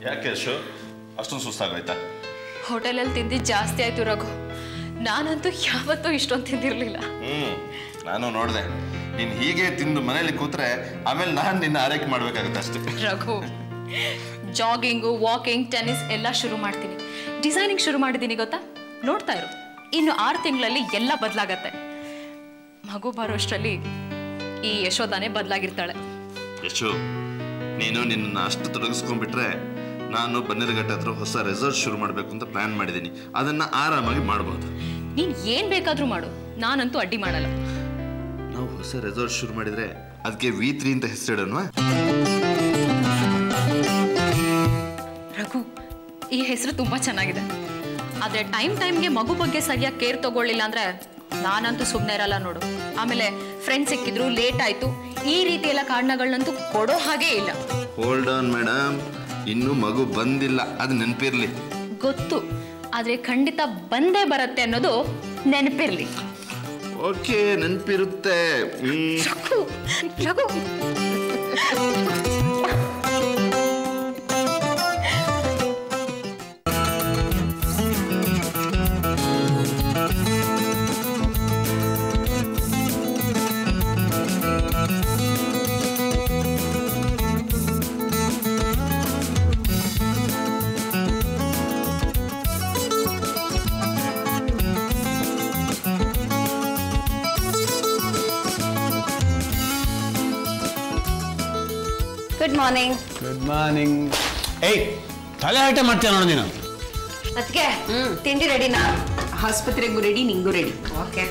ಯಾಕೆ ಯಶು ಅಷ್ಟೊಂದು ಸುಸ್ತಾಗೋಯ್ತಾ ಹೋಟೆಲಲ್ಲಿ ತಿಂದಿದ್ದು ಜಾಸ್ತಿ ಆಯ್ತು ರಘು ನಾನಂತೂ ಯಾವತ್ತೂ ಇಷ್ಟೊಂದು ತಿಂದಿರಲಿಲ್ಲ ಹ್ಮ್ ನಾನು ನೋಡಿದೆ ನೀನು ಹೀಗೆ ತಿಂದು ಮನೇಲಿ ಕೂತ್ರೆ ಆಮೇಲೆ ನಾನು ನಿನ್ನ ಆರೈಕೆ ಮಾಡ್ಬೇಕಾಗುತ್ತೆ ಅಷ್ಟೇ ರಘು ಜಾಗಿಂಗು ವಾಕಿಂಗ್ ಟೆನ್ನಿಸ್ ಎಲ್ಲ ಶುರು ಮಾಡ್ತೀನಿ ಡಿಸೈನಿಂಗ್ ಶುರು ಮಾಡಿದ್ದೀನಿ ಗೊತ್ತಾ ನೋಡ್ತಾ ಇರು ಇನ್ನು ಆರು ತಿಂಗಳಲ್ಲಿ ಎಲ್ಲ ಬದಲಾಗತ್ತೆ ಮಗು ಬರೋಷ್ಟರಲ್ಲಿ ಈ ಯಶೋದಾನೇ ಬದಲಾಗಿರ್ತಾಳೆ ಯಶು ನೀನು ನಿನ್ನ ಅಷ್ಟು ತೊಡಗಿಸ್ಕೊಂಡ್ಬಿಟ್ರೆ ನಾನು ಬನ್ನೇರುಘಟ್ಟ ಹತ್ರ ಹೊಸ ರೆಸಾರ್ಟ್ ಶುರು ಮಾಡಬೇಕು ಅಂತ ಪ್ಲಾನ್ ಮಾಡಿದ್ದೀನಿ ಅದನ್ನ ಆರಾಮಾಗಿ ಮಾಡ್ಬೋದು ನೀನು ಏನು ಬೇಕಾದರೂ ಮಾಡು ನಾನಂತೂ ಅಡ್ಡಿ ಮಾಡಲ್ಲ ನಾವು ಹೊಸ ರೆಸಾರ್ಟ್ ಶುರು ಮಾಡಿದ್ರೆ ಅದಕ್ಕೆ ವಿ ತ್ರೀ ಅಂತ ಹೆಸರಿಡೋಣವಾ ರಘು ಈ ಹೆಸರು ತುಂಬ ಚೆನ್ನಾಗಿದೆ ಆದರೆ ಟೈಮ್ ಟೈಮ್ಗೆ ಮಗು ಬಗ್ಗೆ ಸರಿಯಾಗಿ ಕೇರ್ ತಗೊಳ್ಳಿಲ್ಲ ಅಂದರೆ ನಾನಂತೂ ಸುಮ್ಮನೆ ಇರಲ್ಲ ನೋಡು ಆಮೇಲೆ ಫ್ರೆಂಡ್ ಸಿಕ್ಕಿದ್ರು ಲೇಟ್ ಆಯಿತು ಈ ರೀತಿ ಎಲ್ಲ ಕಾರಣಗಳನ್ನಂತೂ ಕೊಡೋ ಹಾಗೇ ಇಲ್ಲ ಹೋಲ್ಡ್ ಆನ್ ಮೇಡಮ್ ಇನ್ನೂ ಮಗು ಬಂದಿಲ್ಲ ಅದು ನೆನಪಿರ್ಲಿ ಗೊತ್ತು ಆದರೆ ಖಂಡಿತ ಬಂದೇ ಬರುತ್ತೆ ಅನ್ನೋದು ನೆನಪಿರಲಿ ಓಕೆ ನೆನಪಿರುತ್ತೆ ಹ್ಮ್ Raghu Raghu good morning good morning ಏಯ್ ತಲೆ ಹರಟೆ ಮಾಡ್ತೀಯ ನೋಡು ನೀನು ಅದಕ್ಕೆ ತಿಂಡಿ ರೆಡಿನಾ ಆಸ್ಪತ್ರೆಗೂ ರೆಡಿ ನಿಂಗೂ ರೆಡಿ ಓಕೆ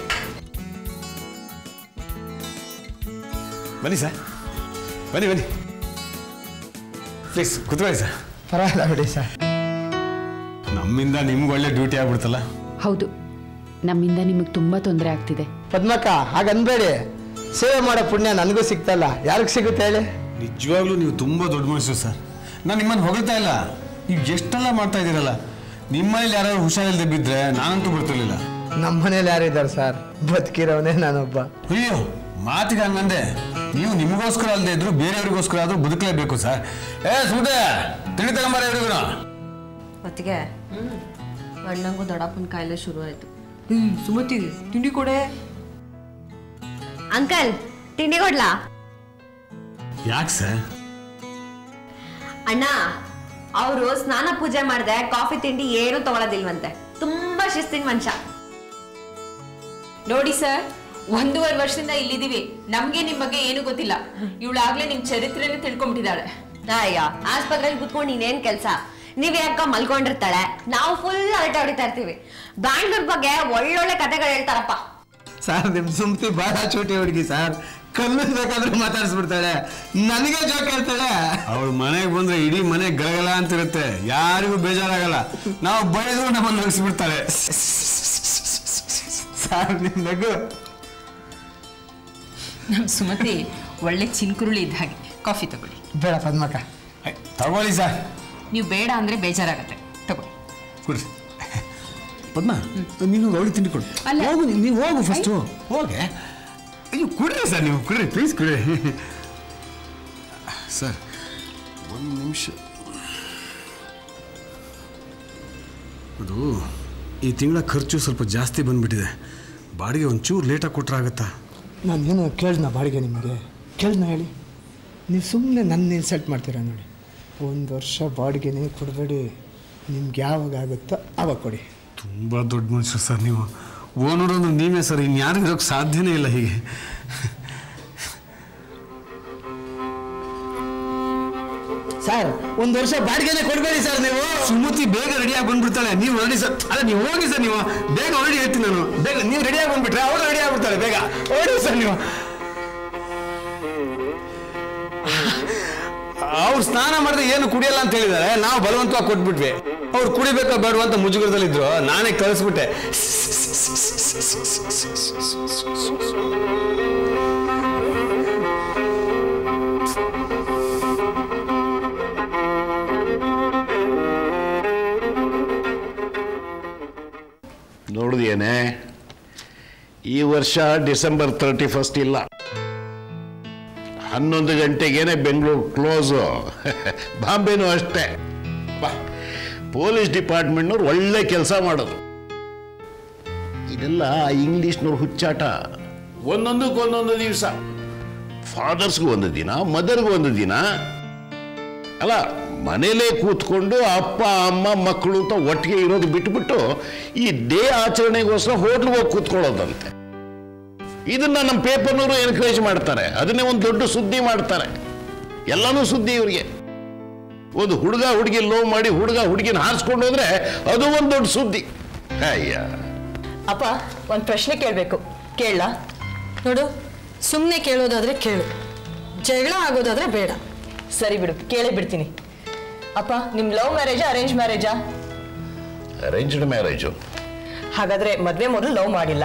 ಬನ್ನಿ ಸರ್ ಬನ್ನಿ ಬನ್ನಿ ಪ್ಲೀಸ್ ಕುತ್ಕೊಳ್ಳಿ ಸರ್ ಪರವಾಗಿಲ್ಲ ಬಿಡಿ ಸರ್ ನಮ್ಮಿಂದ ನಿಮ್ಗೆ ಒಳ್ಳೆ ಡ್ಯೂಟಿ ಆಗ್ಬಿಡ್ತಲ್ಲ ಹೌದು ನಮ್ಮಿಂದ ನಿಮಗೆ ತುಂಬಾ ತೊಂದರೆ ಆಗ್ತಿದೆ ಪದ್ಮಕ್ಕ ಹಾಗನ್ಬೇಡಿ ಸೇವೆ ಮಾಡೋ ಪುಣ್ಯ ನನಗೂ ಸಿಗ್ತಲ್ಲ ಯಾರಿಗೆ ಸಿಗುತ್ತೆ ಹೇಳಿ ನಿಜವಾಗ್ಲೂ ನೀವು ತುಂಬ ದೊಡ್ಡ ಮನುಷ್ಯರು ಸರ್ ನಾನು ನಿಮ್ಮನ್ನು ಹೊಗಳ್ತಾ ಇಲ್ಲ ನೀವು ಎಷ್ಟೆಲ್ಲ ಮಾಡ್ತಾ ಇದ್ದೀರಲ್ಲ ನಿಮ್ಮನೇಲಿ ಯಾರು ಹುಷಾರಿಲ್ಲದೆ ಬಿದ್ದರೆ ನಾನಂತೂ ಬರ್ತಿರ್ಲಿಲ್ಲ ನಮ್ಮ ಮನೇಲಿ ಯಾರಿದ್ದಾರೆ ಸರ್ ಬದುಕಿರೋನೇ ನಾನೊಬ್ಬ ಅಯ್ಯೋ ಮಾತಿಗೆ ಹಂಗಂದೆ ನೀವು ನಿಮಗೋಸ್ಕರ ಅಲ್ಲದೆ ಇದ್ರು ಬೇರೆಯವ್ರಿಗೋಸ್ಕರ ಆದ್ರೂ ಬದುಕಲೇಬೇಕು ಸರ್ ಏ ಸುಮ್ಮನೆ ತಿಳಿ ತಗೊಂಬಾರ ಎಲ್ರಿಗೂ ಮತ್ತಿಗೆ ಅಣ್ಣಂಗೂ ದೊಡ್ಡಪ್ಪನ ಕಾಯಿಲೆ ಶುರು ಆಯ್ತು ಹ್ಮ್ ಸುಮತಿ ತಿಂಡಿ ಕೊಡೆ ಅಂಕಲ್ ತಿಂಡಿ ಕೊಡ್ಲಾ ಯಾಕೆ ಸರ್ ಅಣ್ಣ ಅವರು ಸ್ನಾನ ಪೂಜೆ ಮಾಡ್ದೆ ಕಾಫಿ ತಿಂಡಿ ಏನು ತಗೊಳೋದಿಲ್ವಂತೆ ತುಂಬಾ ಶಿಸ್ತಿನ ಮನುಷ್ಯ ನೋಡಿ ಸರ್ ಒಂದೂವರೆ ವರ್ಷದಿಂದ ಇಲ್ಲಿದ್ದೀವಿ ನಮ್ಗೆ ನಿಮ್ ಬಗ್ಗೆ ಏನು ಗೊತ್ತಿಲ್ಲ ಇವಳಾಗ್ಲೇ ನಿಮ್ ಚರಿತ್ರೆನೇ ತಿಳ್ಕೊಂಡ್ಬಿಟ್ಟಿದ್ದಾಳೆ ಅಯ್ಯೋ ಆಸ್ಪತ್ರೆಯಲ್ಲಿ ಕುತ್ಕೊಂಡು ನೀನೇನ್ ಕೆಲ್ಸ ನೀವ್ ಯಾಕ ಮಲ್ಕೊಂಡಿರ್ತಾಳೆ ನಾವು ಫುಲ್ ಅರಟೆ ಹೊಡಿತಾ ಇರ್ತೀವಿ ಬ್ಯಾಂಗ್ಳೂರ್ ಬಗ್ಗೆ ಒಳ್ಳೊಳ್ಳೆ ಕತೆಗಳು ಹೇಳ್ತಾರಪ್ಪ ಸರ್ ನಿಮ್ ಸುಮ್ತಿ ಬಹಳ ಚೂಟಿ ಹುಡುಗಿ ಸರ್ ಕಲ್ಲು ಬೇಕಾದ್ರೆ ಮಾತಾಡಿಸ್ಬಿಡ್ತಾಳೆ ನನಗೆ ಜೋಕ್ ಹೇಳ್ತಾಳೆ ಅವಳು ಮನೆಗೆ ಬಂದ್ರೆ ಇಡೀ ಮನೆ ಗಲಗಲ ಅಂತಿರುತ್ತೆ ಯಾರಿಗೂ ಬೇಜಾರಾಗಲ್ಲ ನಾವು ಬೈದ್ರು ನಮ್ಮನ್ನು ನಗಿಸ್ಬಿಡ್ತಾರೆ ಸರ್ ನಿಮ್ ನಗು ನಮ್ ಸುಮತಿ ಒಳ್ಳೆ ಚಿನ್ಕುರುಳಿ ಇದ್ದ ಹಾಗೆ ಕಾಫಿ ತಗೊಳ್ಳಿ ಬೇಡ ಪದ್ಮಕ್ಕ ಐ, ತಗೊಳ್ಳಿ ಸರ್ ನೀವು ಬೇಡ ಅಂದ್ರೆ ಬೇಜಾರಾಗತ್ತೆ ತಗೊಳ್ಳಿ ಕೊಡ್ರಿ ಪದ್ಮ ನೀನು ಅವಳಿ ತಿಂಡಿ ಕೊಡು ಅಲ್ಲ. ಹೋಗು ನೀ- ನೀವು ಹೋಗು ಫಸ್ಟು ಹೋಗೆ ಅಯ್ಯೋ ಕುಡ್ರಿ ಸರ್ ನೀವು ಕುಡ್ರಿ ಪ್ಲೀಸ್ ಕುಡ್ರಿ ಸರ್ ಒಂದು ನಿಮಿಷ ಅದು ಈ ತಿಂಗಳ ಖರ್ಚು ಸ್ವಲ್ಪ ಜಾಸ್ತಿ ಬಂದ್ಬಿಟ್ಟಿದೆ ಬಾಡಿಗೆ ಒಂಚೂರು ಲೇಟಾಗಿ ಕೊಟ್ರೆ ಆಗುತ್ತಾ ನಾನೇನು ಕೇಳ್ದ ಬಾಡಿಗೆ ನಿಮಗೆ ಕೇಳ್ದ ಹೇಳಿ ನೀವು ಸುಮ್ಮನೆ ನನ್ನ ಇನ್ಸಲ್ಟ್ ಮಾಡ್ತೀರಾ ನೋಡಿ ಒಂದು ವರ್ಷ ಬಾಡಿಗೆನೇ ಕೊಡಬೇಡಿ ನಿಮ್ಗೆ ಯಾವಾಗ ಆಗುತ್ತೋ ಆವಾಗ ಕೊಡಿ ತುಂಬ ದೊಡ್ಡ ಮನುಷ್ಯರು ಸರ್ ನೀವು ಓನರ್ ಅಂದ್ರೆ ನೀವೇ ಸರ್ ಇನ್ಯಾರಿಗೂ ಇರೋಕ್ಕೆ ಸಾಧ್ಯನೇ ಇಲ್ಲ ಹೀಗೆ ಸರ್ ಒಂದು ವರ್ಷ ಬಾಡಿಗೆನೇ ಕೊಡಬೇಡಿ ಸರ್ ನೀವು ಸುಮತಿ ಬೇಗ ರೆಡಿಯಾಗಿ ಬಂದ್ಬಿಡ್ತಾಳೆ ನೀವು ರೆಡಿ ಸರ್ ಅಲ್ಲ ನೀವು ಹೋಗಿ ಸರ್ ನೀವು ಬೇಗ ಹೊರಡಿ ಹೇಳ್ತೀನಿ ನಾನು ಬೇಗ ನೀವು ರೆಡಿಯಾಗಿ ಬಂದ್ಬಿಟ್ರೆ ಅವಳು ರೆಡಿ ಆಗ್ಬಿಡ್ತಾಳೆ ಬೇಗ ಹೊರಡಿ ಸರ್ ನೀವು ಅವ್ರು ಸ್ನಾನ ಮಾಡಿದ್ರೆ ಏನು ಕುಡಿಯಲ್ಲ ಅಂತ ಹೇಳಿದ್ದಾರೆ ನಾವು ಬಲವಂತವಾಗಿ ಕೊಟ್ಬಿಟ್ವಿ ಅವ್ರು ಕುಡಿಬೇಕೋ ಬೇಡವಾ ಅಂತ ಮುಜುಗರದಲ್ಲಿದ್ರು ನಾನೇ ಕಳಿಸ್ಬಿಟ್ಟೆ ನೋಡಿದೇನೆ ಈ ವರ್ಷ ಡಿಸೆಂಬರ್ ತರ್ಟಿ ಫಸ್ಟ್ ಇಲ್ಲ ಹನ್ನೊಂದು ಗಂಟೆಗೇನೆ ಬೆಂಗಳೂರು ಕ್ಲೋಸು ಬಾಂಬೆನೂ ಅಷ್ಟೇ ಬಾ ಪೊಲೀಸ್ ಡಿಪಾರ್ಟ್ಮೆಂಟ್ನವ್ರು ಒಳ್ಳೆ ಕೆಲಸ ಮಾಡೋದು ಇದೆಲ್ಲ ಇಂಗ್ಲೀಷ್ನವ್ರ ಹುಚ್ಚಾಟ ಒಂದೊಂದಕ್ಕೆ ಒಂದೊಂದು ದಿವಸ ಫಾದರ್ಸ್ಗೂ ಒಂದು ದಿನ ಮದರ್ಗೂ ಒಂದು ದಿನ ಅಲ್ಲ ಮನೇಲೇ ಕೂತ್ಕೊಂಡು ಅಪ್ಪ ಅಮ್ಮ ಮಕ್ಕಳು ಅಂತ ಒಟ್ಟಿಗೆ ಇರೋದು ಬಿಟ್ಬಿಟ್ಟು ಈ ಡೇ ಆಚರಣೆಗೋಸ್ಕರ ಹೋಟ್ಲ್ಗೆ ಹೋಗಿ ಕೂತ್ಕೊಳ್ಳೋದಂತೆ ಇದನ್ನ ನಮ್ಮ ಪೇಪರ್ನವರು ಎನ್ಕರೇಜ್ ಮಾಡ್ತಾರೆ ಅದನ್ನೇ ಒಂದು ದೊಡ್ಡ ಸುದ್ದಿ ಮಾಡ್ತಾರೆ ಎಲ್ಲನೂ ಸುದ್ದಿ ಇವರಿಗೆ ಒಂದು ಹುಡುಗ ಹುಡುಗಿ ಲೋ ಮಾಡಿ ಹುಡುಗ ಹುಡುಗಿನ ಹಾರಿಸ್ಕೊಂಡು ಹೋದ್ರೆ ಅದು ಒಂದು ದೊಡ್ಡ ಸುದ್ದಿ ಅಯ್ಯ ಅಪ್ಪ ಒಂದು ಪ್ರಶ್ನೆ ಕೇಳಬೇಕು ಕೇಳಲಾ ನೋಡು ಸುಮ್ಮನೆ ಕೇಳೋದಾದ್ರೆ ಕೇಳು ಜಗಳ ಆಗೋದಾದ್ರೆ ಬೇಡ ಸರಿ ಬಿಡು ಕೇಳೇ ಬಿಡ್ತೀನಿ ಅಪ್ಪ ನಿಮ್ಮ ಲವ್ ಮ್ಯಾರೇಜಾ ಅರೇಂಜ್ ಮ್ಯಾರೇಜಾ ಅರೇಂಜ್ಡ್ ಮ್ಯಾರೇಜು ಹಾಗಾದ್ರೆ ಮದುವೆ ಮೊದಲು ಲವ್ ಮಾಡಿಲ್ಲ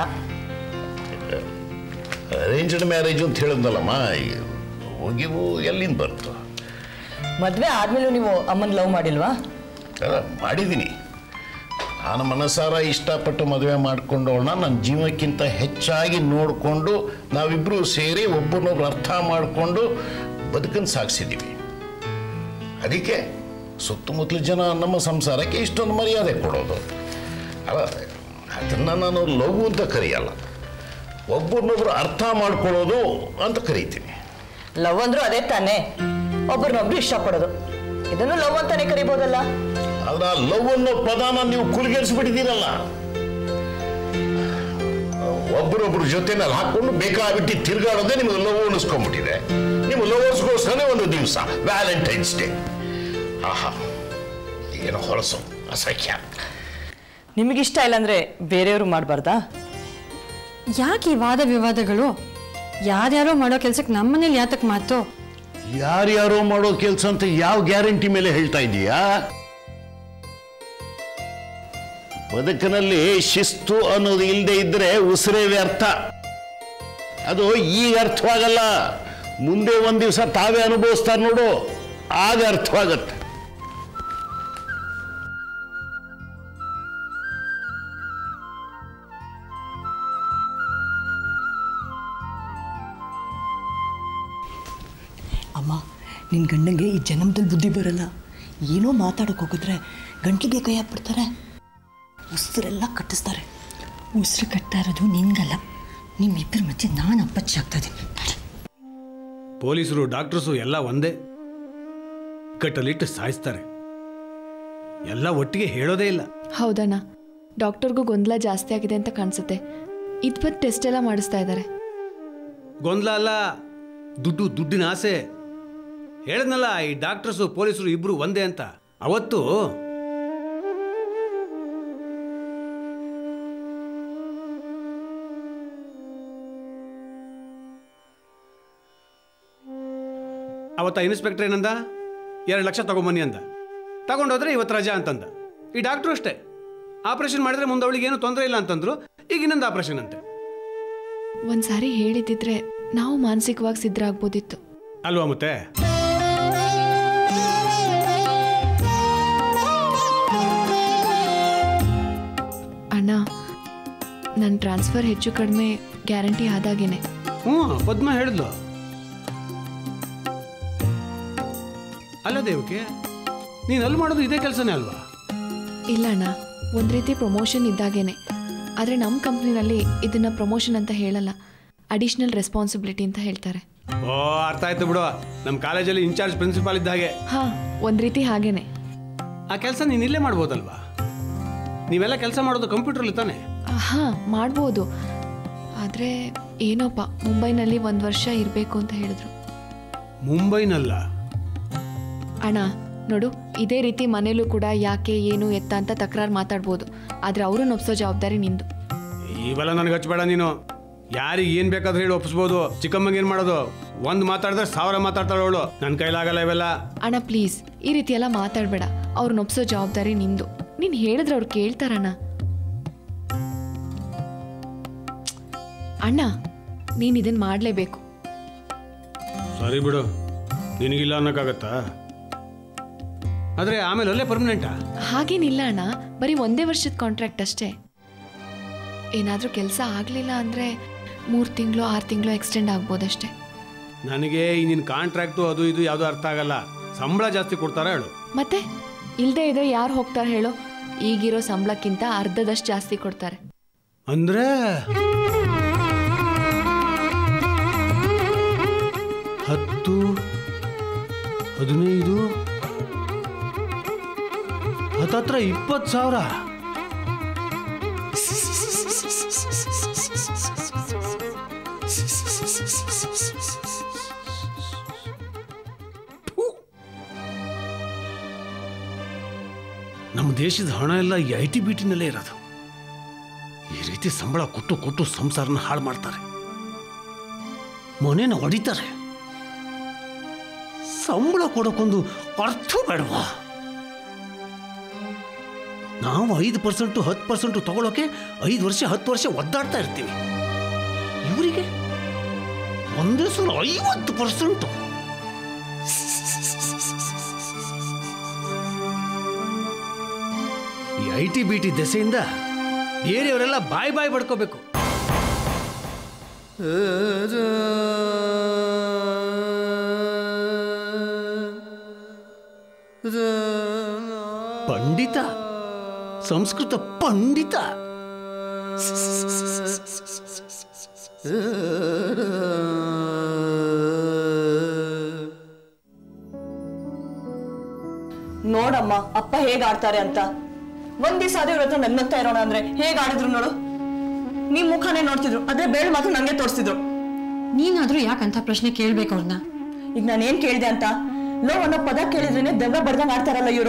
ಅರೇಂಜ್ಡ್ ಮ್ಯಾರೇಜು ಅಂತ ಹೇಳಿದ್ನಲ್ಲಮ್ಮ ಹೋಗಿವು ಎಲ್ಲಿಂದ ಬಂತು ಮದುವೆ ಆದ್ಮೇಲೂ ನೀವು ಅಮ್ಮನ ಲವ್ ಮಾಡಿಲ್ವಾ ಅಲ್ಲ ಮಾಡಿದ್ದೀನಿ ನಾನು ಮನಸಾರ ಇಷ್ಟಪಟ್ಟು ಮದುವೆ ಮಾಡ್ಕೊಂಡವಳನ್ನ ನನ್ನ ಜೀವಕ್ಕಿಂತ ಹೆಚ್ಚಾಗಿ ನೋಡಿಕೊಂಡು ನಾವಿಬ್ಬರು ಸೇರಿ ಒಬ್ಬರನ್ನೊಬ್ರು ಅರ್ಥ ಮಾಡಿಕೊಂಡು ಬದುಕನ್ನು ಸಾಗಿಸಿದ್ದೀವಿ ಅದಕ್ಕೆ ಸುತ್ತಮುತ್ತಲ ಜನ ನಮ್ಮ ಸಂಸಾರಕ್ಕೆ ಇಷ್ಟೊಂದು ಮರ್ಯಾದೆ ಕೊಡೋದು ಅಲ್ಲ ಅದನ್ನು ನಾನು ಲವ್ ಅಂತ ಕರೆಯಲ್ಲ ಒಬ್ಬರನ್ನೊಬ್ರು ಅರ್ಥ ಮಾಡ್ಕೊಳ್ಳೋದು ಅಂತ ಕರಿತೀನಿ ಲವ್ ಅಂದ್ರೂ ಅದೇ ತಾನೇ ಒಬ್ರನ್ನೊಬ್ರು ಇಷ್ಟಪಡೋದು ಇದನ್ನು ಲವ್ ಅಂತಾನೆ ಕರಿಬೋದಲ್ಲ ಆದ್ರೆ ಆ ಲವ್ ಅನ್ನೋ ಪದಾನ ನೀವು ಕುಲಿಗೆರಿಸ್ಬಿಟ್ಟಿದ್ದೀರಲ್ಲ ಒಬ್ಬರೊಬ್ಬರ ಜೊತೆನಲ್ಲಿ ಹಾಕೊಂಡು ಬೇಕಾಬಿಟ್ಟು ತಿರ್ಗಾಡೋದೇ ನಿಮಗೆ ಲವ್ ಅನ್ನಿಸ್ಕೊಂಡ್ಬಿಟ್ಟಿದೆ ನಿಮ್ಮ ಲವರ್ಸ್ಗೋಸ್ಕರನೇ ಒಂದು ದಿವಸ ವ್ಯಾಲೆಂಟೈನ್ಸ್ ಡೇ ಆಹಾ ಏನೋ ಹೊಲಸು ಅಸಖ್ಯ ನಿಮಗಿಷ್ಟ ಇಲ್ಲ ಅಂದ್ರೆ ಬೇರೆಯವರು ಮಾಡಬಾರ್ದಾ ಯಾಕೆ ಈ ವಾದ ವಿವಾದಗಳು ಯಾರ್ಯಾರೋ ಮಾಡೋ ಕೆಲ್ಸಕ್ಕೆ ನಮ್ಮನೇಲಿ ಯಾತಕ್ಕೆ ಮಾತು ಯಾರ್ಯಾರೋ ಮಾಡೋ ಕೆಲಸ ಅಂತ ಯಾವ ಗ್ಯಾರಂಟಿ ಮೇಲೆ ಹೇಳ್ತಾ ಇದೀಯಾ ಬದುಕಿನಲ್ಲಿ ಶಿಸ್ತು ಅನ್ನೋದು ಇಲ್ಲದೆ ಇದ್ರೆ ಉಸಿರೇ ವ್ಯರ್ಥ ಅದು ಈಗ ಅರ್ಥವಾಗಲ್ಲ ಮುಂದೆ ಒಂದ್ ದಿವಸ ತಾವೇ ಅನುಭವಿಸ್ತಾರೆ ನೋಡು ಆಗ ಅರ್ಥವಾಗತ್ತೆ ಅಮ್ಮ ನಿನ್ನ ಗಂಡಂಗೆ ಈ ಜನ್ಮದಲ್ಲಿ ಬುದ್ಧಿ ಬರಲ್ಲ ಏನೋ ಮಾತಾಡೋಕೆ ಹೋಗಿದ್ರೆ ಗಂಟ್ಲಿಗೆ ಕೈ ಹಾಕ್ಬಿಡ್ತಾರೆ ಉಸಿರೆಲ್ಲ ಕಟ್ಟಿಸ್ತಾರೆ ಉಸಿರು ಕಟ್ತಾ ಇರೋದು ನಿನ್ಗಲ್ಲ ನಿಮ್ಮಿಬ್ಬರ ಮಧ್ಯೆ ನಾನು ಅಪ್ಪಚ್ಚಿ ಆಗ್ತಾ ಇದ್ದೀನಿ ಪೊಲೀಸರು ಡಾಕ್ಟರ್ಸು ಎಲ್ಲ ಒಂದೇ ಕಟ್ಟಲಿಟ್ಟು ಸಾಯಿಸ್ತಾರೆ ಎಲ್ಲ ಒಟ್ಟಿಗೆ ಹೇಳೋದೇ ಇಲ್ಲ ಹೌದಣ್ಣ ಡಾಕ್ಟರ್ಗೂ ಗೊಂದಲ ಜಾಸ್ತಿ ಆಗಿದೆ ಅಂತ ಕಾಣಿಸುತ್ತೆ ಇದ್ಬತ್ತು ಟೆಸ್ಟ್ ಎಲ್ಲ ಮಾಡಿಸ್ತಾ ಇದ್ದಾರೆ ಗೊಂದಲ ಅಲ್ಲ ದುಡ್ಡು ದುಡ್ಡಿನ ಆಸೆ ಹೇಳದ್ನಲ್ಲ ಈ ಡಾಕ್ಟರ್ಸು ಪೊಲೀಸರು ಇಬ್ರು ಒಂದೇ ಅಂತ ಅವತ್ತು ಅವತ್ತ ಇನ್ಸ್ಪೆಕ್ಟರ್ ಏನಂದ ಎರಡು ಲಕ್ಷ ತಗೊಂಬನ್ನಿ ಅಂದ ತಗೊಂಡೋದ್ರೆ ಇವತ್ತು ರಜಾ ಅಂತಂದ ಈ ಡಾಕ್ಟ್ರು ಅಷ್ಟೇ ಆಪರೇಷನ್ ಮಾಡಿದ್ರೆ ಮುಂದೆ ಅವಳಿಗೆ ಏನು ತೊಂದರೆ ಇಲ್ಲ ಅಂತಂದ್ರು ಈಗ ಇನ್ನೊಂದು ಆಪರೇಷನ್ ಅಂತೆ ಒಂದ್ಸಾರಿ ಹೇಳಿದಿದ್ರೆ ನಾವು ಮಾನಸಿಕವಾಗಿ ಸಿದ್ಧರಾಗ್ಬೋದಿತ್ತು ಅಲ್ವಾ ಮತ್ತೆ ಅಣ್ಣ ನನ್ನ ಟ್ರಾನ್ಸ್ಫರ್ ಹೆಚ್ಚು ಕಡಿಮೆ ಗ್ಯಾರಂಟಿ ಆದಾಗೇನೆ ಹ್ಞೂ ಪದ್ಮ ಹೇಳಿದ್ಲು ಅಲ್ಲ ದೇವಕ್ಕೆ ನೀನು ಅಲ್ಲಿ ಮಾಡೋದು ಇದೇ ಕೆಲಸನೇ ಅಲ್ವಾ ಇಲ್ಲ ಅಣ್ಣ ಒಂದು ರೀತಿ ಪ್ರಮೋಷನ್ ಇದ್ದಾಗೇನೆ ಆದರೆ ನಮ್ಮ ಕಂಪ್ನಿನಲ್ಲಿ ಇದನ್ನ ಪ್ರಮೋಷನ್ ಅಂತ ಹೇಳಲ್ಲ ಅಡಿಷ್ನಲ್ ರೆಸ್ಪಾನ್ಸಿಬಿಲಿಟಿ ಅಂತ ಹೇಳ್ತಾರೆ ಓ ಅರ್ಥ ಆಯ್ತು ಬಿಡು ನಮ್ಮ ಕಾಲೇಜಲ್ಲಿ ಇನ್ಚಾರ್ಜ್ ಪ್ರಿನ್ಸಿಪಾಲ್ ಇದ್ದ ಹಾಗೆ ಹಾ ಒಂದು ರೀತಿ ಹಾಗೇನೆ ಆ ಕೆಲಸ ನೀನು ಇಲ್ಲೇ ಮಾಡ್ಬೋದಲ್ವಾ ನೀವೆಲ್ಲ ಕೆಲಸ ಮಾಡೋದು ಕಂಪ್ಯೂಟ್ರಲ್ಲಿ ತಾನೆ ಹಾ ಮಾಡ್ಬೋದು ಆದರೆ ಏನೋಪ್ಪ ಮುಂಬೈನಲ್ಲಿ ಒಂದು ವರ್ಷ ಇರಬೇಕು ಅಂತ ಹೇಳಿದ್ರು ಮುಂಬೈನಲ್ಲ ಅಣ್ಣ ನೋಡು ಇದೇ ರೀತಿ ಮನೇಲೂ ಕೂಡ ಯಾಕೆ ಏನು ಎತ್ತ ಅಂತ ತಕರಾರು ಮಾತಾಡ್ಬೋದು ಆದರೆ ಅವ್ರನ್ನ ಒಪ್ಸೋ ಜವಾಬ್ದಾರಿ ನಿಂದು ಇವೆಲ್ಲ ನನಗೆ ಹಚ್ಚಬೇಡ ನೀನು ಯಾರಿಗೆ ಏನು ಬೇಕಾದ್ರೆ ಹೇಳಿ ಒಪ್ಪಿಸ್ಬೋದು ಚಿಕ್ಕಮ್ಮಂಗೆ ಏನು ಮಾಡೋದು ಒಂದು ಮಾತಾಡಿದ್ರೆ ಸಾವಿರ ಮಾತಾಡ್ತಾಳೆ ಅವಳು ನನ್ನ ಕೈಲಾಗಲ್ಲ ಇವೆಲ್ಲ ಅಣ್ಣ ಪ್ಲೀಸ್ ಈ ರೀತಿ ಎಲ್ಲ ಮಾತಾಡಬೇಡ ಅವ್ರನ್ನ ಒಪ್ಸೋ ಜವಾಬ್ದಾರಿ ನಿಂದು ನೀನು ಹೇಳಿದ್ರೆ ಅವ್ರು ಕೇಳ್ತಾರಣ್ಣ ಅಣ್ಣ ನೀನು ಇದನ್ನು ಮಾಡಲೇಬೇಕು ಸರಿ ಬಿಡು ನಿನಗಿಲ್ಲ ಅನ್ನೋಕ್ಕಾಗತ್ತಾ ಆದರೆ ಆಮೇಲೆ ಅಲ್ಲೇ ಪರ್ಮನೆಂಟಾ ಹಾಗೇನಿಲ್ಲ ಅಣ್ಣ ಬರೀ ಒಂದೇ ವರ್ಷದ ಕಾಂಟ್ರಾಕ್ಟ್ ಅಷ್ಟೇ ಏನಾದರೂ ಕೆಲಸ ಆಗಲಿಲ್ಲ ಅಂದರೆ ಮೂರು ತಿಂಗಳು ಆರು ತಿಂಗಳು ಎಕ್ಸ್ಟೆಂಡ್ ಆಗ್ಬೋದಷ್ಟೇ ನನಗೆ ಈ ನಿನ್ನ ಕಾಂಟ್ರಾಕ್ಟು ಅದು ಇದು ಯಾವುದೂ ಅರ್ಥ ಆಗಲ್ಲ ಸಂಬಳ ಜಾಸ್ತಿ ಕೊಡ್ತಾರ ಹೇಳು ಮತ್ತೆ ಇಲ್ಲದೆ ಇದ್ರೆ ಯಾರು ಹೋಗ್ತಾರೆ ಹೇಳೋ ಈಗಿರೋ ಸಂಬಳಕ್ಕಿಂತ ಅರ್ಧದಷ್ಟು ಜಾಸ್ತಿ ಕೊಡ್ತಾರೆ ಅಂದ್ರೆ ಹತ್ತು ಹದಿನೈದು ಹತ್ತತ್ರ ಇಪ್ಪತ್ತು ಸಾವಿರ ನಮ್ಮ ದೇಶದ ಹಣ ಎಲ್ಲ ಈ ಐ ಟಿ ಬಿ ಟಿನಲ್ಲೇ ಇರೋದು ಈ ರೀತಿ ಸಂಬಳ ಕೊಟ್ಟು ಕೊಟ್ಟು ಸಂಸಾರನ ಹಾಳು ಮಾಡ್ತಾರೆ ಮನೇನ ಹೊಡಿತಾರೆ ಸಂಬಳ ಕೊಡೋಕ್ಕೊಂದು ಅರ್ಥ ಬೇಡವಾ ನಾವು ಐದು ಪರ್ಸೆಂಟು ಹತ್ತು ಪರ್ಸೆಂಟು ತಗೊಳ್ಳೋಕೆ ಐದು ವರ್ಷ ಹತ್ತು ವರ್ಷ ಒದ್ದಾಡ್ತಾ ಇರ್ತೀವಿ ಇವರಿಗೆ ಒಂದೇ ಸಲ ಐವತ್ತು ಪರ್ಸೆಂಟು ಈ ಐ ಟಿ ಬಿ ಟಿ ದೆಸೆಯಿಂದ ಬೇರೆಯವರೆಲ್ಲ ಬಾಯ್ ಬಾಯ್ ಪಡ್ಕೋಬೇಕು ಪಂಡಿತ ಸಂಸ್ಕೃತ ಪಂಡಿತ ನೋಡಮ್ಮ ಅಪ್ಪ ಹೇಗ್ ಆಡ್ತಾರೆ ಅಂತ ಒಂದ್ ದಿವಸ ಅದೇ ಇವ್ರ ಹತ್ರ ನಗ್ನಗ್ತಾ ಇರೋಣ ಅಂದ್ರೆ ಹೇಗ್ ಆಡಿದ್ರು ನೋಡು ನಿಮ್ ಮುಖನೇ ನೋಡ್ತಿದ್ರು ಅದೇ ಬೇಡ ಮಾತ್ರ ನಂಗೆ ತೋರಿಸ್ತಿದ್ರು ನೀನಾದ್ರೂ ಯಾಕಂತ ಪ್ರಶ್ನೆ ಕೇಳ್ಬೇಕು ಅವ್ರನ್ನ ಈಗ ನಾನು ಏನ್ ಕೇಳ್ದೆ ಅಂತ ಲೋ ಅನ್ನೋ ಪದ ಕೇಳಿದ್ರೇನೆ ದೆವ್ವ ಬಡ್ದಂಗ್ ಆಡ್ತಾರಲ್ಲ ಇವರು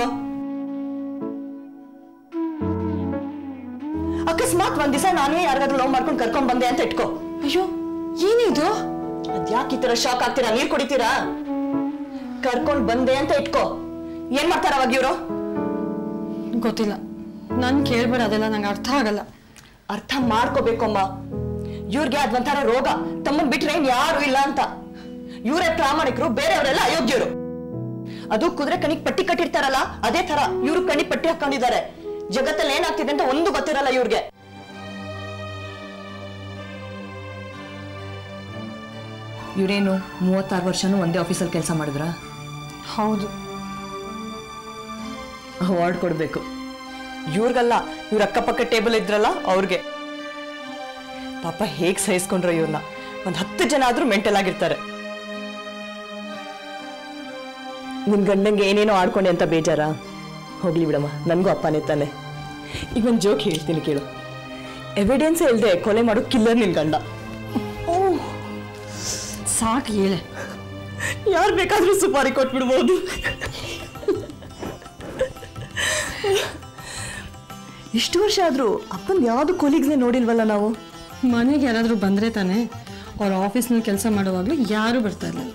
ಅಕಸ್ಮಾತ್ ಒಂದ್ ದಿವಸ ನಾನೇ ಯಾರಿಗಾದ್ರೂ ಲವ್ ಮಾಡ್ಕೊಂಡು ಕರ್ಕೊಂಡ್ ಬಂದೆ ಅಂತ ಇಟ್ಕೋ ಅಯ್ಯೋ ಏನಿದು ಅದ್ಯಾಕೆ ಈ ತರ ಶಾಕ್ ಆಗ್ತೀರಾ ನೀರ್ ಕುಡಿತೀರಾ ಕರ್ಕೊಂಡ್ ಬಂದೆ ಅಂತ ಇಟ್ಕೋ ಏನ್ ಮಾಡ್ತಾರ ಅವಾಗ ಇವ್ರು ಗೊತ್ತಿಲ್ಲ ನನ್ ಕೇಳ್ಬೇಡ ಅದೆಲ್ಲ ನಂಗೆ ಅರ್ಥ ಆಗಲ್ಲ ಅರ್ಥ ಮಾಡ್ಕೋಬೇಕಮ್ಮ ಇವ್ರಿಗೆ ಅದೊಂಥರ ರೋಗ ತಮ್ಮನ್ ಬಿಟ್ರೆ ಇನ್ ಯಾರು ಇಲ್ಲ ಅಂತ ಇವರೇ ಪ್ರಾಮಾಣಿಕರು ಬೇರೆಯವರೆಲ್ಲ ಅಯೋಗ್ಯರು ಅದು ಕುದುರೆ ಕಣಿಗ್ ಪಟ್ಟಿ ಕಟ್ಟಿರ್ತಾರಲ್ಲ ಅದೇ ತರ ಇವ್ರು ಕಣಿಗ್ ಪಟ್ಟಿ ಹಾಕೊಂಡಿದ್ದಾರೆ ಜಗತ್ತಲ್ಲಿ ಏನಾಗ್ತಿದೆ ಅಂತ ಒಂದು ಗೊತ್ತಿರಲ್ಲ ಇವ್ರಿಗೆ ಇವ್ರೇನು ಮೂವತ್ತಾರು ವರ್ಷನೂ ಒಂದೇ ಆಫೀಸಲ್ಲಿ ಕೆಲಸ ಮಾಡಿದ್ರ ಹೌದು ಅವಾರ್ಡ್ ಕೊಡ್ಬೇಕು ಇವ್ರಿಗಲ್ಲ ಇವ್ರ ಅಕ್ಕಪಕ್ಕ ಟೇಬಲ್ ಇದ್ರಲ್ಲ ಅವ್ರಿಗೆ ಪಾಪ ಹೇಗ್ ಸಹಿಸ್ಕೊಂಡ್ರ ಇವ್ರನ್ನ ಒಂದ್ ಹತ್ತು ಜನ ಆದ್ರೂ ಮೆಂಟಲ್ ಆಗಿರ್ತಾರೆ ನಿನ್ ಗಂಡಂಗೆ ಏನೇನೋ ಆಡ್ಕೊಂಡೆ ಅಂತ ಬೇಜಾರ ಹೋಗ್ಲಿ ಬಿಡಮ್ಮ ನನ್ಗೂ ಅಪ್ಪನೇ ತಾನೆ ಈಗ ಒಂದ್ ಜೋಕ್ ಹೇಳ್ತೀನಿ ಕೇಳು ಎವಿಡೆನ್ಸ್ ಇಲ್ದೆ ಕೊಲೆ ಮಾಡೋ ಕಿಲ್ಲರ್ ನಿನ್ ಗಂಡ ಸಾಕು ಹೇಳೆ ಯಾರು ಬೇಕಾದ್ರೂ ಸುಪಾರಿ ಕೊಟ್ಬಿಡ್ಬೋದು ಇಷ್ಟು ವರ್ಷ ಆದ್ರೂ ಅಪ್ಪನ್ ಯಾವ್ದು ಕೊಲೀಗ್ಸ್ನೇ ನೋಡಿಲ್ವಲ್ಲ ನಾವು ಮನೆಗೆ ಯಾರಾದ್ರೂ ಬಂದ್ರೆ ತಾನೇ ಅವ್ರ ಆಫೀಸ್ನಲ್ಲಿ ಕೆಲಸ ಮಾಡುವಾಗಲೂ ಯಾರೂ ಬರ್ತಾ ಇರಲಿಲ್ಲ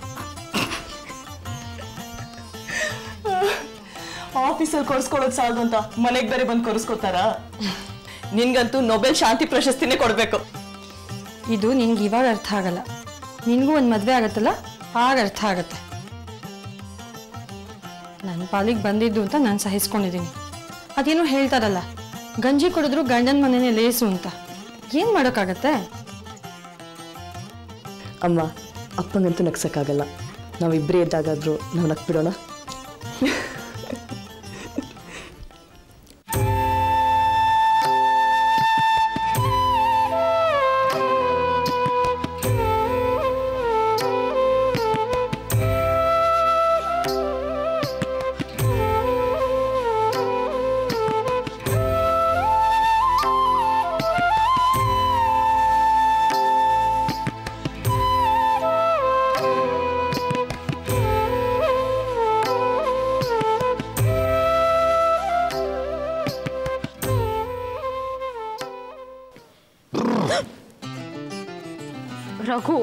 ಆಫೀಸಲ್ಲಿ ಕೊರ್ಸ್ಕೊಳ್ಳೋದು ಸಾಲದು ಅಂತ ಮನೆಗೆ ಬೇರೆ ಬಂದು ಕೊರಿಸ್ಕೋತಾರ ನಿನ್ಗಂತೂ ನೊಬೆಲ್ ಶಾಂತಿ ಪ್ರಶಸ್ತಿನೇ ಕೊಡ್ಬೇಕು ಇದು ನಿನ್ಗೆ ಇವಾಗ ಅರ್ಥ ಆಗಲ್ಲ ನಿನಗೂ ಒಂದು ಮದುವೆ ಆಗತ್ತಲ್ಲ ಆಗ ಅರ್ಥ ಆಗತ್ತೆ ನನ್ನ ಪಾಲಿಗೆ ಬಂದಿದ್ದು ಅಂತ ನಾನು ಸಹಿಸ್ಕೊಂಡಿದ್ದೀನಿ ಅದೇನೋ ಹೇಳ್ತಾರಲ್ಲ ಗಂಜಿ ಕುಡಿದ್ರು ಗಂಡನ ಮನೆನೇ ಲೇಸು ಅಂತ ಏನು ಮಾಡೋಕ್ಕಾಗತ್ತೆ ಅಮ್ಮ ಅಪ್ಪಂಗಂತೂ ನಗ್ಸಕ್ಕಾಗಲ್ಲ ನಾವಿಬ್ಬರೇ ಇದ್ದಾಗಾದ್ರೂ ನಾವು ನಕ್ಬಿಡೋಣ ರಘು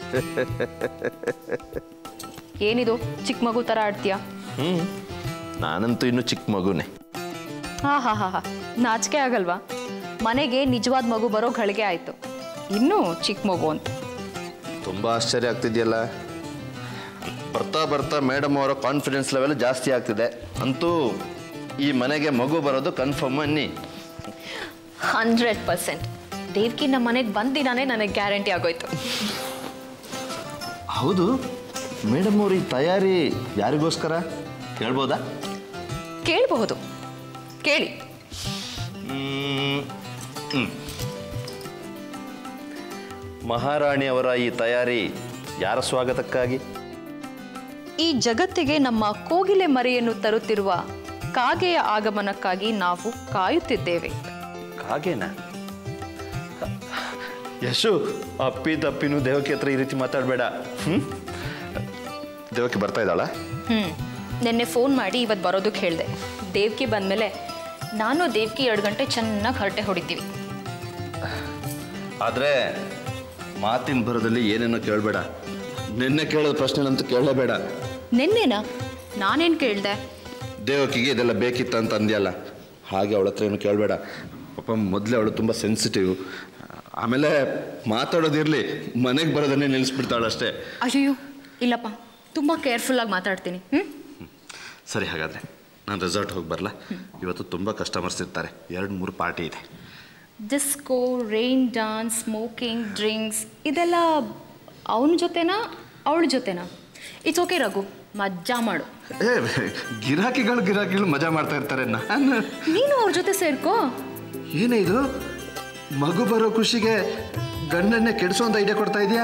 ಏನಿದು ಚಿಕ್ಕ ಮಗು ಥರ ಆಡ್ತೀಯಾ ಹ್ಞೂ ನಾನಂತೂ ಇನ್ನು ಚಿಕ್ಕ ಮಗುನೇ ಹಾ ಹಾ ಹಾ ಹಾ ನಾಚಿಕೆ ಆಗಲ್ವಾ ಮನೆಗೆ ನಿಜವಾದ ಮಗು ಬರೋ ಗಳಿಗೆ ಆಯ್ತು ಇನ್ನೂ ಚಿಕ್ಕ ಮಗು ಅಂತ ತುಂಬ ಆಶ್ಚರ್ಯ ಆಗ್ತಿದೆಯಲ್ಲ ಬರ್ತಾ ಬರ್ತಾ ಮೇಡಮ್ ಅವರ ಕಾನ್ಫಿಡೆನ್ಸ್ ಲೆವೆಲ್ ಜಾಸ್ತಿ ಆಗ್ತಿದೆ ಅಂತೂ ಈ ಮನೆಗೆ ಮಗು ಬರೋದು ಕನ್ಫರ್ಮ್ ಅನ್ನಿ ಹಂಡ್ರೆಡ್ ಪರ್ಸೆಂಟ್ ದೇವ್ಕಿ ನಮ್ಮ ಮನೆಗೆ ಬಂದಿನಾನೇ ನನಗೆ ಗ್ಯಾರಂಟಿ ಆಗೋಯ್ತು ಹೌದು ಮೇಡಮ್ ಅವ್ರ ಈ ತಯಾರಿ ಯಾರಿಗೋಸ್ಕರ ಹೇಳ್ಬೋದಾ ಕೇಳಬಹುದು ಕೇಳಿ ಮ್ಮ್. ಹ್ಮ್. ಮಹಾರಾಣಿಯವರ ಈ ತಯಾರಿ ಯಾರ ಸ್ವಾಗತಕ್ಕಾಗಿ ಈ ಜಗತ್ತಿಗೆ ನಮ್ಮ ಕೋಗಿಲೆ ಮರಿಯನ್ನು ತರುತ್ತಿರುವ ಕಾಗೆಯ ಆಗಮನಕ್ಕಾಗಿ ನಾವು ಕಾಯುತ್ತಿದ್ದೇವೆ ಕಾಗೇನ ಯಶು ಅಪ್ಪಿ ತಪ್ಪಿನೂ ದೇವಕಿ ಹತ್ರ ಈ ರೀತಿ ಮಾತಾಡಬೇಡ ಹ್ಮ್ ದೇವಕಿ ಬರ್ತಾ ಇದ್ದಾಳ ಹ್ಮ್ ನಿನ್ನೆ ಫೋನ್ ಮಾಡಿ ಇವತ್ತು ಬರೋದಕ್ಕೆ ಹೇಳಿದೆ ದೇವ್ಕಿ ಬಂದಮೇಲೆ ನಾನು ದೇವ್ಕಿ ಎರಡು ಗಂಟೆ ಚೆನ್ನಾಗಿ ಹರಟೆ ಹೊಡಿತೀವಿ ಆದರೆ ಮಾತಿನ ಭರದಲ್ಲಿ ಏನೇನೋ ಕೇಳಬೇಡ ನಿನ್ನೆ ಕೇಳೋದು ಪ್ರಶ್ನೆನಂತೂ ಕೇಳಲೇಬೇಡ ನಿನ್ನೆನಾ ನಾನೇನು ಕೇಳಿದೆ ದೇವಕಿಗೆ ಇದೆಲ್ಲ ಬೇಕಿತ್ತ ಅಂತ ಅಂದ್ಯಲ್ಲ ಹಾಗೆ ಅವಳ ಹತ್ರ ಏನು ಕೇಳಬೇಡ ಪಾಪ ಮೊದಲೇ ಅವಳು ತುಂಬ ಸೆನ್ಸಿಟಿವ್ ಆಮೇಲೆ ಮಾತಾಡೋದಿರಲಿ ಮನೆಗೆ ಬರೋದನ್ನೇ ನಿಲ್ಲಿಸ್ಬಿಡ್ತಾಳೆ ಅಷ್ಟೇ ಅಯ್ಯೋ ಇಲ್ಲಪ್ಪ ತುಂಬ ಕೇರ್ಫುಲ್ಲಾಗಿ ಮಾತಾಡ್ತೀನಿ ಹ್ಞೂ ಸರಿ ಹಾಗಾದರೆ ನಾನು ರೆಸಾರ್ಟ್ ಹೋಗಿ ಬರಲ್ಲ ಇವತ್ತು ತುಂಬ ಕಸ್ಟಮರ್ಸ್ ಇರ್ತಾರೆ ಎರಡು ಮೂರು ಪಾರ್ಟಿ ಇದೆ disco rain dance smoking drinks ಇದೆಲ್ಲ ಅವನ ಜೊತೆನಾ ಅವಳ ಜೊತೆನಾ ಇಟ್ಸ್ ಓಕೆ ರಘು ಮಜ್ಜಾ ಮಾಡು ಏ ಗಿರಾಕಿಗಳು ಗಿರಾಕಿಗಳು ಮಜಾ ಮಾಡ್ತಾ ಇರ್ತಾರೆ ನಾನು ನೀನು ಅವ್ರ ಜೊತೆ ಸೇರ್ಕೋ ಏನೇ ಇದು ಮಗು ಬರೋ ಖುಷಿಗೆ ಗಂಡನ್ನೇ ಕೆಡಿಸೋ ಅಂತ ಐಡಿಯಾ ಕೊಡ್ತಾ ಇದೆಯಾ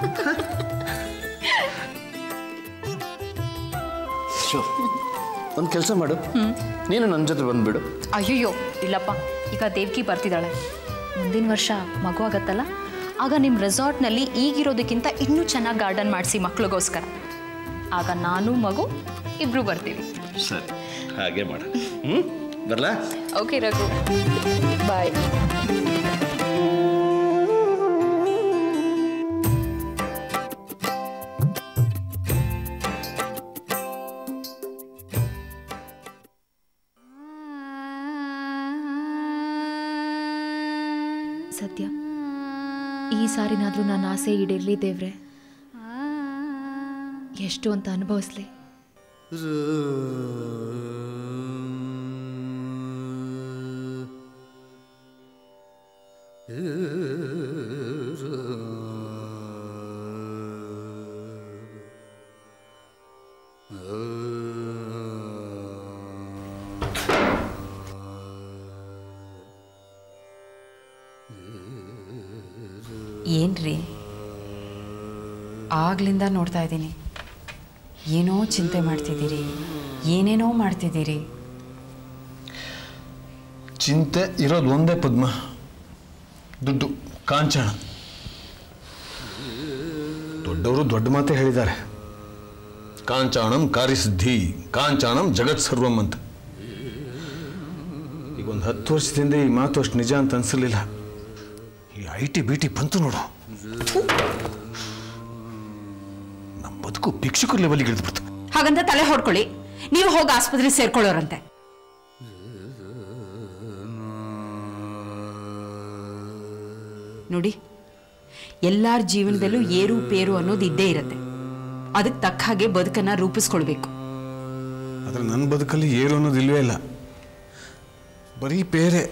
ಒಂದು ಕೆಲಸ ಮಾಡು ನೀನು ನನ್ನ ಜೊತೆ ಬಂದ್ಬಿಡು ಅಯ್ಯಯ್ಯೋ ಇಲ್ಲಪ್ಪ ಈಗ ದೇವ್ಕಿ ಬರ್ತಿದ್ದಾಳೆ ಮುಂದಿನ ವರ್ಷ ಮಗು ಆಗತ್ತಲ್ಲ ಆಗ ನಿಮ್ಮ ರೆಸಾರ್ಟ್ನಲ್ಲಿ ಈಗಿರೋದಕ್ಕಿಂತ ಇನ್ನೂ ಚೆನ್ನಾಗಿ ಗಾರ್ಡನ್ ಮಾಡಿಸಿ ಮಕ್ಳಿಗೋಸ್ಕರ ಆಗ ನಾನು ಮಗು ಇಬ್ರು ಬರ್ತೀವಿ ಸರಿ ಹಾಗೆ ಮಾಡ ಹ್ಞೂ ಬರಲಾ ಓಕೆ ರಘು ಬಾಯ್ ಸತ್ಯ ಈ ಸಾರಿನಾದ್ರೂ ನನ್ನ ಆಸೆ ಈಡೇರ್ಲಿ ದೇವ್ರೆ ಎಷ್ಟು ಅಂತ ಅನುಭವಿಸ್ಲಿ ಏನ್ರಿ ಆಗ್ಲಿಂದ ನೋಡ್ತಾ ಇದ್ದೀನಿ ಏನೋ ಚಿಂತೆ ಮಾಡ್ತಿದ್ದೀರಿ ಏನೇನೋ ಮಾಡ್ತಿದ್ದೀರಿ ಚಿಂತೆ ಇರೋದು ಒಂದೇ ಪದ್ಮ ದುಡ್ಡು ಕಾಂಚನ ದೊಡ್ಡವರು ದೊಡ್ಡ ಮಾತೇ ಹೇಳಿದ್ದಾರೆ ಕಾಂಚಾಣಂ ಕಾರ್ಯಸಿದ್ಧಿ ಕಾಂಚಾಣಂ ಜಗತ್ ಸರ್ವಂ ಅಂತ ಈಗ ಒಂದು ಹತ್ತು ವರ್ಷದಿಂದ ಈ ಮಾತು ಅಷ್ಟು ನಿಜ ಅಂತ ಅನ್ಸಲಿಲ್ಲ ಈ ಐ ಟಿ ಬಿ ಟಿ ಬಂತು ನೋಡು ನಮ್ಮ ಬದುಕು ಭಿಕ್ಷುಕರ ಲೆವೆಲ್ಗೆ ಇಳಿದ್ಬಿಡ್ತು ಹಾಗಂತ ತಲೆ ಹೊಡ್ಕೊಳ್ಳಿ ನೀವು ಹೋಗಿ ಆಸ್ಪತ್ರೆಗೆ ಸೇರ್ಕೊಳ್ಳೋರಂತೆ ನೋಡಿ ಎಲ್ಲಾರ ಜೀವನದಲ್ಲೂ ಏರು ಪೇರು ಅನ್ನೋದು ಇದ್ದೇ ಇರತ್ತೆ ಅದಕ್ಕೆ ತಕ್ಕ ಹಾಗೆ ಬದುಕನ್ನ ರೂಪಿಸ್ಕೊಳ್ಬೇಕು ಆದ್ರೆ ನನ್ನ ಬದುಕಲ್ಲಿ ಏರು ಅನ್ನೋದು ಇಲ್ವೇ ಇಲ್ಲ ಬರೀ ಬೇರೆ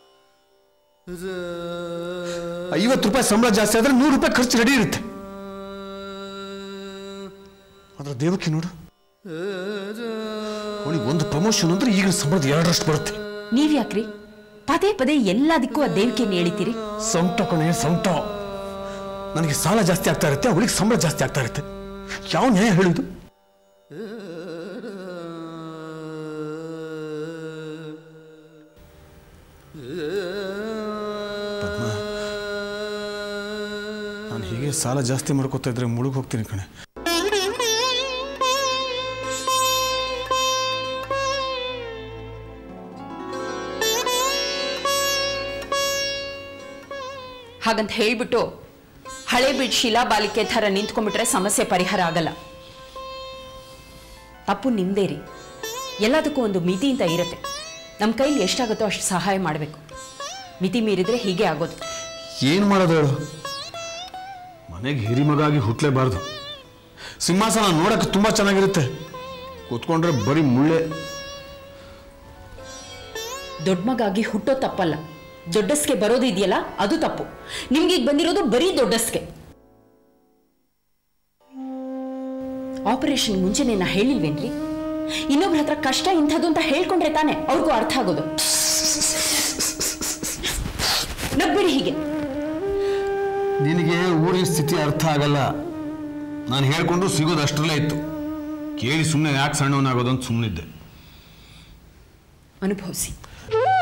ಐವತ್ತು ರೂಪಾಯಿ ಸಂಬಳ ಜಾಸ್ತಿ ಆದ್ರೆ ನೂರು ರೂಪಾಯಿ ಖರ್ಚು ರೆಡಿ ಇರುತ್ತೆ ಆದ್ರೆ ದೇವಕ್ಕೆ ನೋಡು ಅವಳಿಗೆ ಒಂದು ಪ್ರಮೋಷನ್ ಅಂದ್ರೆ ಈಗ ಸಂಬಳದ ಎರಡರಷ್ಟು ಬರುತ್ತೆ ನೀವ್ ಯಾಕ್ರಿ ಪದೇ ಪದೇ ಎಲ್ಲದಕ್ಕೂ ಆ ದೇವಿಕೆಯನ್ನು ಹೇಳಿತೀರಿ ಸಂಟ ಕೊನೆ ಸಂಟ ನನಗೆ ಸಾಲ ಜಾಸ್ತಿ ಆಗ್ತಾ ಇರುತ್ತೆ ಅವಳಿಗೆ ಸಂಬಳ ಜಾಸ್ತಿ ಆಗ್ತಾ ಇರುತ್ತೆ ಯಾವ ನ್ಯಾಯ ಹೇಳುದು ಪದ್ಮ ನಾನು ಹೀಗೆ ಸಾಲ ಜಾಸ್ತಿ ಮಾಡ್ಕೋತಾ ಇದ್ರೆ ಮುಳುಗ್ ಹೋಗ್ತೀನಿ ಕಣೆ ಹಾಗಂತ ಹೇಳ್ಬಿಟ್ಟು ಹಳೆ ಬಿಡ್ ಶಿಲಾಬಾಲಿಕೆ ಥರ ನಿಂತ್ಕೊಂಡ್ಬಿಟ್ರೆ ಸಮಸ್ಯೆ ಪರಿಹಾರ ಆಗಲ್ಲ ತಪ್ಪು ನಿಮ್ದೇ ರೀ ಎಲ್ಲದಕ್ಕೂ ಒಂದು ಮಿತಿ ಅಂತ ಇರುತ್ತೆ ನಮ್ಮ ಕೈಲಿ ಎಷ್ಟಾಗುತ್ತೋ ಅಷ್ಟು ಸಹಾಯ ಮಾಡಬೇಕು ಮಿತಿ ಮೀರಿದ್ರೆ ಹೀಗೆ ಆಗೋದು ಏನು ಮಾಡೋದು ಹೇಳು ಮನೆಗೆ ಹಿರಿಮಗಾಗಿ ಹುಟ್ಟಲೇಬಾರ್ದು ಸಿಂಹಾಸನ ನೋಡಕ್ಕೆ ತುಂಬಾ ಚೆನ್ನಾಗಿರುತ್ತೆ ಕೂತ್ಕೊಂಡ್ರೆ ಬರೀ ಮುಳ್ಳೆ ದೊಡ್ಡ ಮಗಾಗಿ ಹುಟ್ಟೋ ತಪ್ಪಲ್ಲ ದೊಡ್ಡಸ್ಗೆ ಬರೋದು ಇದೆಯಲ್ಲ ಅದು ತಪ್ಪು ನಿಮ್ಗೆ ಈಗ ಬಂದಿರೋದು ಬರೀ ದೊಡ್ಡಸ್ಗೆ ಆಪರೇಷನ್ ಮುಂಚೆನೆ ನಾ ಹೇಳಿಲ್ವೇನ್ರಿ ಇನ್ನೊಬ್ರ ಹತ್ರ ಕಷ್ಟ ಇಂಥದ್ದು ಅಂತ ಹೇಳ್ಕೊಂಡ್ರೆ ತಾನೆ ಅವ್ರಿಗೂ ಅರ್ಥ ಆಗೋದು ನಗ್ಬಿಡಿ ಹೀಗೆ ನಿನಗೆ ಊರಿನ ಸ್ಥಿತಿ ಅರ್ಥ ಆಗಲ್ಲ ನಾನು ಹೇಳ್ಕೊಂಡು ಸಿಗೋದು ಅಷ್ಟರಲ್ಲೇ ಇತ್ತು ಕೇಳಿ ಸುಮ್ಮನೆ ಯಾಕೆ ಸಣ್ಣವನಾಗೋದು ಅಂತ ಸುಮ್ಮನಿದ್ದೆ ಅನುಭವಿಸಿ